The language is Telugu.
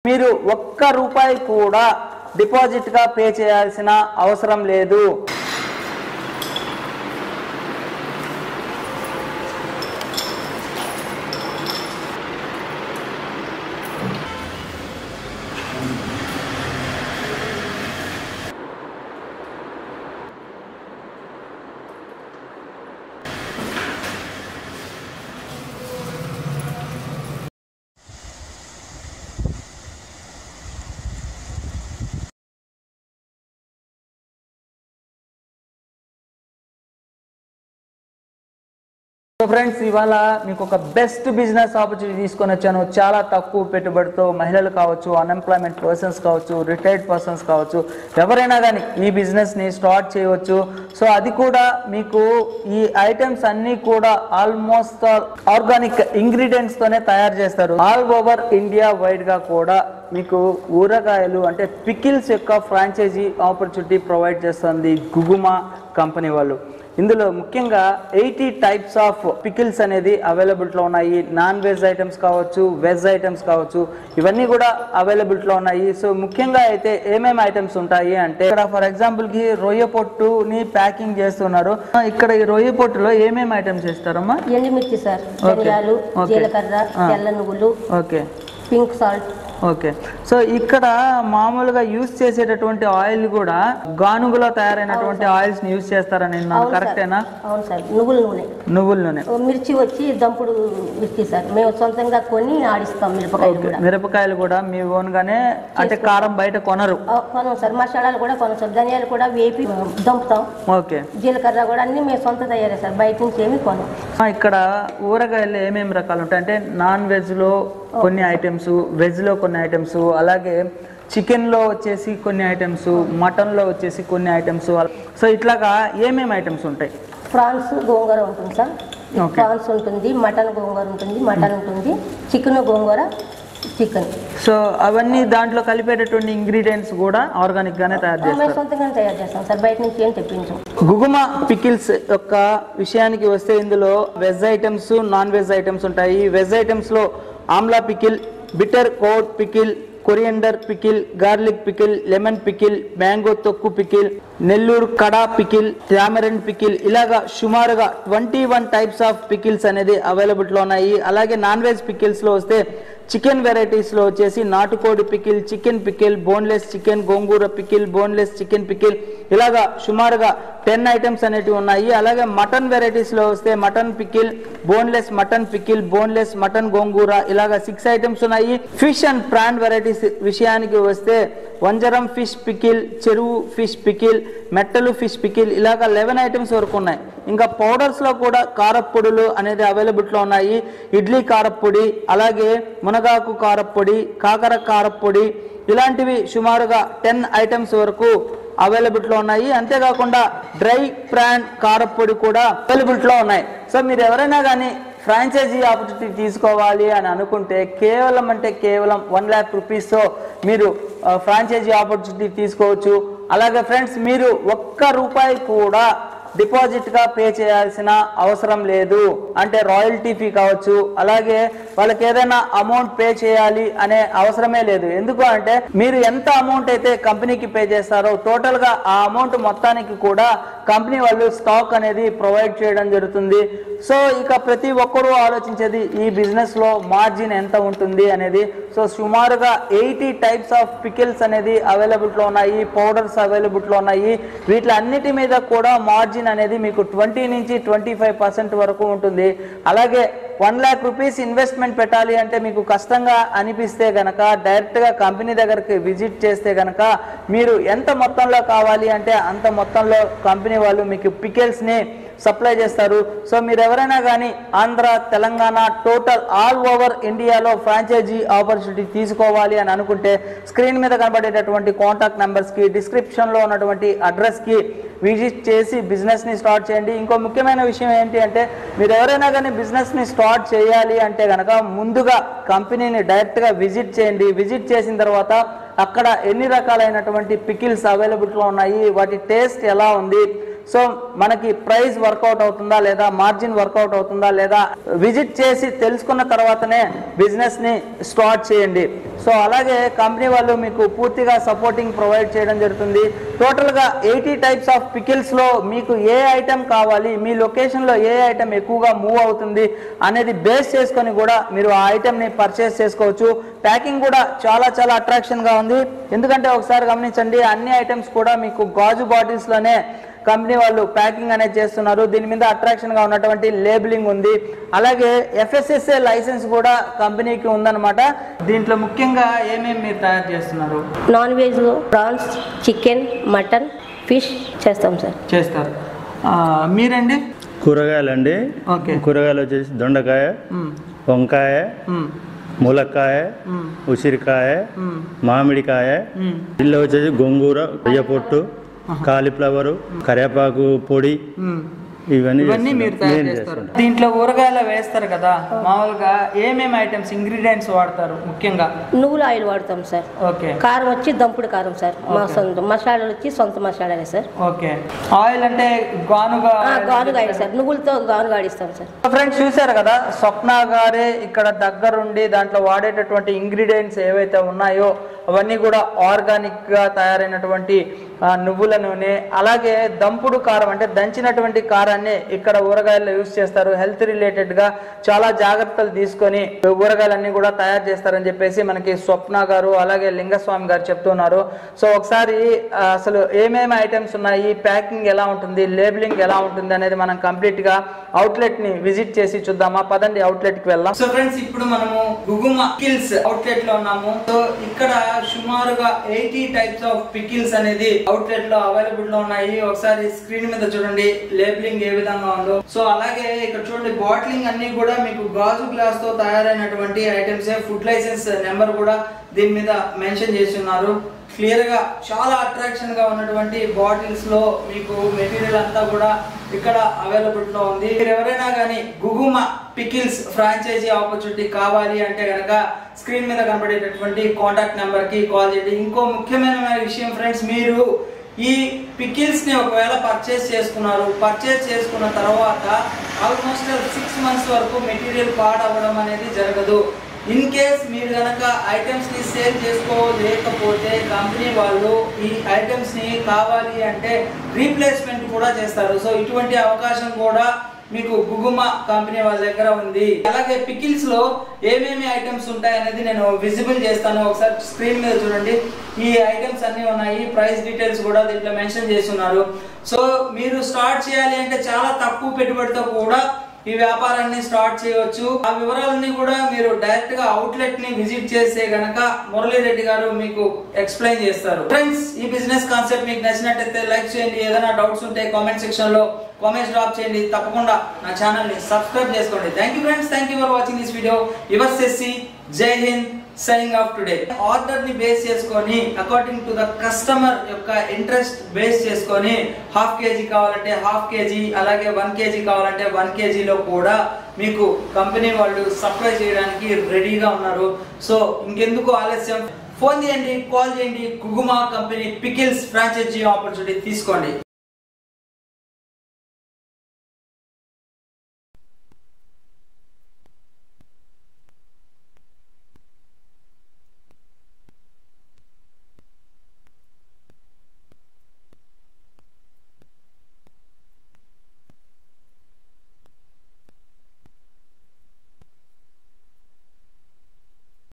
మీరు ఒక్క రూపాయి కూడా డిపాజిట్గా పే చేయాల్సిన అవసరం లేదు సో ఫ్రెండ్స్ ఇవాళ మీకు ఒక బెస్ట్ బిజినెస్ ఆపర్చునిటీ తీసుకొని వచ్చాను చాలా తక్కువ పెట్టుబడితో మహిళలు కావచ్చు అన్ఎంప్లాయ్మెంట్ పర్సన్స్ కావచ్చు రిటైర్డ్ పర్సన్స్ కావచ్చు ఎవరైనా కానీ ఈ బిజినెస్ని స్టార్ట్ చేయవచ్చు సో అది కూడా మీకు ఈ ఐటమ్స్ అన్నీ కూడా ఆల్మోస్ట్ ఆర్గానిక్ ఇంగ్రీడియంట్స్తోనే తయారు చేస్తారు ఆల్ ఓవర్ ఇండియా వైడ్గా కూడా మీకు ఊరగాయలు అంటే పికిల్స్ యొక్క ఫ్రాంచైజీ ఆపర్చునిటీ ప్రొవైడ్ చేస్తుంది గుగుమా కంపెనీ వాళ్ళు ఇందులో ముఖ్యంగా ఎయిటీ టైప్స్ ఆఫ్ పికిల్స్ అనేది అవైలబిలిటీలో ఉన్నాయి నాన్ వెజ్ ఐటమ్స్ కావచ్చు వెజ్ ఐటమ్స్ కావచ్చు ఇవన్నీ కూడా అవైలబిలిటీలో ఉన్నాయి సో ముఖ్యంగా అయితే ఏమేమి ఐటమ్స్ ఉంటాయి అంటే ఇక్కడ ఫర్ ఎగ్జాంపుల్ కి రొయ్య పొట్టుని ప్యాకింగ్ చేస్తున్నారు ఇక్కడ ఈ రొయ్య పొట్టులో ఏమేమి ఐటమ్స్ చేస్తారమ్మా ఎండుమిర్చి సార్ ఓకే. ధనియాలు ఓకే. జీలకర్ర ఆ. తెల్ల నువ్వులు okay pink salt okay so ఇక్కడ మామూలుగా యూస్ చేసేటటువంటి ఆయిల్ కూడా గానుగులో తయారైనటువంటి ఆయిల్స్ ని యూస్ చేస్తారని విన్నాను అవును సార్. కరెక్టేనా అవును సార్ నువ్వుల నూనె నువ్వుల నూనె ఓ మిర్చి వచ్చి దంపుడు మిర్చి సార్ మేము సొంతంగా కొని ఆడిస్తాం మిరపకాయలు ఓకే కూడా మిరపకాయలు కూడా మీ ఓన్ గానే అంటే కారం బయట కొనరు ఆ, కొనం సార్ మసాలాలు కూడా కొనం సార్ ధనియాలు కూడా వేపి ఆ, దంపుతాం ఓకే జీలకర్ర కూడా అన్ని మేము సొంత తయారే సార్ బయట నుంచి ఏమి కొనం ఆ, ఇక్కడ ఊరగాయలు ఏమేమి రకాలు ఉంటాయి అంటే నాన్ వెజ్ లో కొన్ని ఐటమ్స్ వెజ్ లో కొన్ని ఐటమ్స్ అలాగే చికెన్ లో వచ్చేసి కొన్ని ఐటమ్స్ మటన్ లో వచ్చేసి కొన్ని ఐటమ్స్ సో ఇట్లాగా ఏమేమి ఐటమ్స్ ఉంటాయి ప్రాన్స్ గోంగూర ఉంటుంది సార్ ఓకే. ప్రాన్స్ ఉంటుంది మటన్ గోంగూర ఉంటుంది మటన్ ఉంటుంది చికెన్ గోంగూర చికెన్ సో అవన్నీ దాంట్లో కలిపేటటువంటి ఇంగ్రీడియంట్స్ కూడా ఆర్గానిక్ గానే తయారు మేము చేస్తారు సొంతంగానే తయారు చేస్తాం సార్ బయట నుంచి ఏం తెప్పించాం గుగుమ పికిల్స్ యొక్క విషయానికి వస్తే ఇందులో veg items non veg items ఉంటాయి వెజ్ ఐటమ్స్ లో amla pickle bitter gourd pickle coriander pickle garlic pickle lemon pickle mango తొక్కు పికిల్ నెల్లూరు కడా పికిల్ టామరెంట్ పికిల్ ఇలాగా సుమారుగా twenty one types of pickles అనేది అవైలబుల్లో ఉన్నాయి అలాగే నాన్ వెజ్ పికిల్స్ లో వస్తే చికెన్ వెరైటీస్ లో వచ్చేసి నాటుకోడి pickle chicken pickle boneless chicken gongura pickle boneless chicken pickle ఇలాగా సుమారుగా టెన్ ఐటమ్స్ అనేటివి ఉన్నాయి అలాగే మటన్ వెరైటీస్ లో వస్తే mutton pickle boneless mutton pickle boneless mutton gongura ఇలాగా సిక్స్ ఐటమ్స్ ఉన్నాయి ఫిష్ అండ్ ప్రాన్ వెరైటీస్ విషయానికి వస్తే వంజరం ఫిష్ పికిల్ చెరువు ఫిష్ పికిల్ మెట్టలు ఫిష్ పికిల్ ఇలాగ లెవెన్ ఐటమ్స్ వరకు ఉన్నాయి ఇంకా పౌడర్స్ లో కూడా కారప్పొడులు అనేది అవైలబిలిటీలో ఉన్నాయి ఇడ్లీ కారప్పొడి అలాగే మునగాకు కారప్పొడి కాకర కారప్పొడి ఇలాంటివి సుమారుగా టెన్ ఐటమ్స్ వరకు అవైలబిలిటీలో ఉన్నాయి అంతేకాకుండా డ్రై ప్రాన్ కారప్పొడి కూడా అవైలబిలిటీలో ఉన్నాయి సో మీరు ఎవరైనా కానీ ఫ్రాంచైజీ ఆపర్చునిటీ తీసుకోవాలి అని అనుకుంటే కేవలం అంటే కేవలం వన్ ల్యాక్ రూపీస్తో మీరు ఆ, ఫ్రాంచైజీ ఆపర్చునిటీ తీసుకోవచ్చు అలాగే ఫ్రెండ్స్ మీరు ఒక్క రూపాయి కూడా డిపాజిట్గా పే చేయాల్సిన అవసరం లేదు అంటే రాయల్టీ ఫీ కావచ్చు అలాగే వాళ్ళకి ఏదైనా అమౌంట్ పే చేయాలి అనే అవసరమే లేదు ఎందుకు అంటే మీరు ఎంత అమౌంట్ అయితే కంపెనీకి పే చేస్తారో టోటల్గా ఆ అమౌంట్ మొత్తానికి కూడా కంపెనీ వాళ్ళు స్టాక్ అనేది ప్రొవైడ్ చేయడం జరుగుతుంది సో ఇక ప్రతి ఒక్కరూ ఆలోచించేది ఈ బిజినెస్ లో మార్జిన్ ఎంత ఉంటుంది అనేది సో సుమారుగా ఎయిటీ టైప్స్ ఆఫ్ పికిల్స్ అనేది అవైలబిలిటీలో ఉన్నాయి పౌడర్స్ అవైలబిలిటీలో ఉన్నాయి వీటిలన్నిటి మీద కూడా మార్జిన్ అనేది మీకు ట్వంటీ నుంచి ట్వంటీ ఫైవ్ పర్సెంట్ వరకు ఉంటుంది అలాగే వన్ ల్యాక్ రూపీస్ ఇన్వెస్ట్మెంట్ పెట్టాలి అంటే మీకు కష్టంగా అనిపిస్తే గనక డైరెక్ట్గా కంపెనీ దగ్గరికి విజిట్ చేస్తే గనక మీరు ఎంత మొత్తంలో కావాలి అంటే అంత మొత్తంలో కంపెనీ వాళ్ళు మీకు పికిల్స్ని సప్లై చేస్తారు సో మీరు ఎవరైనా కానీ Andhra Telangana total all over ఇండియాలో ఫ్రాంచైజీ ఆపర్చునిటీ తీసుకోవాలి అని అనుకుంటే స్క్రీన్ మీద కనబడేటటువంటి కాంటాక్ట్ నెంబర్స్కి డిస్క్రిప్షన్లో ఉన్నటువంటి అడ్రస్కి విజిట్ చేసి బిజినెస్ని స్టార్ట్ చేయండి ఇంకో ముఖ్యమైన విషయం ఏంటి అంటే మీరు ఎవరైనా కానీ బిజినెస్ని స్టార్ట్ చేయాలి అంటే కనుక ముందుగా కంపెనీని డైరెక్ట్గా విజిట్ చేయండి విజిట్ చేసిన తర్వాత అక్కడ ఎన్ని రకాలైనటువంటి పికిల్స్ అవైలబిలిటీలో ఉన్నాయి వాటి టేస్ట్ ఎలా ఉంది సో మనకి ప్రైస్ వర్కౌట్ అవుతుందా లేదా మార్జిన్ వర్కౌట్ అవుతుందా లేదా విజిట్ చేసి తెలుసుకున్న తర్వాతనే బిజినెస్ ని స్టార్ట్ చేయండి సో అలాగే కంపెనీ వాళ్ళు మీకు పూర్తిగా సపోర్టింగ్ ప్రొవైడ్ చేయడం జరుగుతుంది టోటల్ గా ఎయిటీ టైప్స్ ఆఫ్ పికిల్స్ లో మీకు ఏ ఐటెం కావాలి మీ లొకేషన్ లో ఏ ఐటెం ఎక్కువగా మూవ్ అవుతుంది అనేది బేస్ చేసుకొని కూడా మీరు ఆ ఐటెం ని పర్చేస్ చేసుకోవచ్చు ప్యాకింగ్ కూడా చాలా చాలా అట్రాక్షన్ గా ఉంది ఎందుకంటే ఒకసారి గమనించండి అన్ని ఐటమ్స్ కూడా మీకు గాజు బాటిల్స్ లోనే కంపెనీ వాళ్ళు ప్యాకింగ్ అనేది చేస్తున్నారు దీని మీద అట్రాక్షన్ గా ఉన్నటువంటి లేబులింగ్ ఉంది అలాగే ఎఫ్ఎస్ఎస్ఏ లైసెన్స్ కూడా కంపెనీకి ఉందన్నమాట దీంట్లో ముఖ్యంగా ఏమేమి మీరు తయారు చేస్తున్నారు నాన్ వెజ్లో ప్రాన్స్ చికెన్ మటన్ ఫిష్ చేస్తాం సార్ చేస్తారు ఆ, మీరండి కూరగాయలండి ఓకే కూరగాయలు వచ్చేసి దొండకాయ మ్మ్. వంకాయ మ్మ్. ములక్కాయ మ్మ్. ఉసిరికాయ మ్మ్. మామిడికాయ మ్మ్. ఇల్లు వచ్చేసి గోంగూర రొయ్య పొట్టు కాలీఫ్లవరు కరివేపాకు పొడి మ్మ్. ఇవన్నీ ఇవన్నీ మీరు చేస్తున్నాం. తయారు నేను చేస్తారు చేస్తున్నాను. దీంట్లో ఊరగాయలు వేస్తారు కదా మామూలుగా ఏమేమి ఐటమ్స్ ఇంగ్రీడియంట్స్ వాడతారు ముఖ్యంగా నువ్వుల ఆయిల్ వాడతాం సార్ ఓకే కారం వచ్చి దంపుడు కారం సార్ మా Okay. సొంత మసాలాలు వచ్చి సొంత మసాలాలే సార్ ఓకే ఆయిల్ అంటే గానుగా ఆ, గానుగా ఆయిల్ సార్ నువ్వులతో గానుగా ఆడిస్తాం సార్ ఫ్రెండ్స్ చూశారు కదా స్వప్న గారే ఇక్కడ దగ్గరుండి దాంట్లో వాడేటటువంటి ఇంగ్రీడియంట్స్ ఏవైతే ఉన్నాయో అవన్నీ కూడా ఆర్గానిక్ గా తయారైనటువంటి ఆ, నువ్వుల నూనె అలాగే దంపుడు కారం అంటే దంచినటువంటి కారాన్ని ఇక్కడ ఊరగాయల్లో యూస్ చేస్తారు హెల్త్ రిలేటెడ్ గా చాలా జాగ్రత్తలు తీసుకొని ఊరగాయలన్నీ కూడా తయారు చేస్తారని చెప్పేసి మనకి స్వప్న గారు అలాగే లింగస్వామి గారు చెప్తున్నారు సో ఒకసారి ఆ, అసలు ఏమేమి ఐటమ్స్ ఉన్నాయి ప్యాకింగ్ ఎలా ఉంటుంది లేబులింగ్ ఎలా ఉంటుంది అనేది మనం కంప్లీట్ గా అవుట్లెట్ ని విజిట్ చేసి చూద్దామా పదండి అవుట్లెట్ కి వెళ్దాం సో ఫ్రెండ్స్ ఇప్పుడు మనము గుగుమ పికిల్స్ అవుట్లెట్ లో ఉన్నాము సో ఇక్కడ సుమారుగా ఎయిటీ టైప్స్ ఆఫ్ పికిల్స్ అనేది అవుట్లెట్ లో అవైలబుల్ లో ఉన్నాయి ఒకసారి స్క్రీన్ మీద చూడండి లేబులింగ్ ఏ విధంగా ఉందో సో అలాగే ఇక్కడ చూడండి బాటిలింగ్ అన్ని కూడా మీకు గాజు గ్లాస్ తో తయారైనటువంటి ఐటమ్స్ ఫుడ్ లైసెన్స్ నెంబర్ కూడా దీని మీద మెన్షన్ చేసి ఉన్నారు క్లియర్ గా చాలా అట్రాక్షన్ గా ఉన్నటువంటి బాటిల్స్ లో మీకు మెటీరియల్ అంతా కూడా ఇక్కడ అవైలబుల్ లో ఉంది మీరు ఎవరైనా కానీ గుగుమ పికిల్స్ ఫ్రాంచైజీ ఆపర్చునిటీ కావాలి అంటే గనక స్క్రీన్ మీద కనబడేటటువంటి కాంటాక్ట్ నెంబర్ కి కాల్ చేయండి ఇంకో ముఖ్యమైన విషయం ఫ్రెండ్స్ మీరు ఈ పికిల్స్ ని ఒకవేళ పర్చేస్ చేసుకున్నారు పర్చేస్ చేసుకున్న తర్వాత ఆల్మోస్ట్ సిక్స్ మంత్స్ వరకు మెటీరియల్ పాడవడం అనేది జరగదు ఇన్ కేస్ మీరు గనక ఐటమ్స్ ని సేల్ చేసుకోలేకపోతే కంపెనీ వాళ్ళు ఈ ఐటమ్స్ ని కావాలి అంటే రీప్లేస్మెంట్ కూడా చేస్తారు సో ఇటువంటి అవకాశం కూడా మీకు గుగుమ కంపెనీ వాళ్ళ దగ్గర ఉంది అలాగే పికిల్స్ లో ఏమేమి ఐటమ్స్ ఉంటాయి అనేది నేను విజిబుల్ చేస్తాను ఒకసారి స్క్రీన్ మీద చూడండి ఈ ఐటమ్స్ అన్ని ఉన్నాయి ప్రైస్ డీటెయిల్స్ కూడా దీంట్లో మెన్షన్ చేసి ఉన్నారు సో మీరు స్టార్ట్ చేయాలి అంటే చాలా తక్కువ పెట్టుబడితో కూడా ఈ వ్యాపారాన్ని స్టార్ట్ చేయవచ్చు ఆ వివరాలన్నీ కూడా మీరు డైరెక్ట్ గా అవుట్లెట్ ని విజిట్ చేస్తే గనక మురళీ రెడ్డి గారు మీకు ఎక్స్ప్లెయిన్ చేస్తారు ఫ్రెండ్స్ ఈ బిజినెస్ కాన్సెప్ట్ మీకు నచ్చినట్టయితే లైక్ చేయండి ఏదైనా డౌట్స్ ఉంటే కామెంట్ సెక్షన్ లో కామెంట్స్ డ్రాప్ చేయండి తప్పకుండా నా ఛానల్ ని సబ్స్క్రైబ్ చేసుకోండి thank you friends thank you for watching this video your Sessi జై హింద్ సైనింగ్ ఆఫ్ టుడే ఆర్డర్ ని బేస్ చేసుకొని అకార్డింగ్ టు ద కస్టమర్ యొక్క ఇంట్రెస్ట్ బేస్ చేసుకొని హాఫ్ కేజీ కావాలంటే హాఫ్ కేజీ అలాగే వన్ కేజీ కావాలంటే వన్ కేజీలో కూడా మీకు కంపెనీ వాళ్ళు సప్లై చేయడానికి రెడీగా ఉన్నారు సో ఇంకెందుకు ఆలస్యం ఫోన్ చేయండి కాల్ చేయండి Kuguma company pickles franchise opportunity తీసుకోండి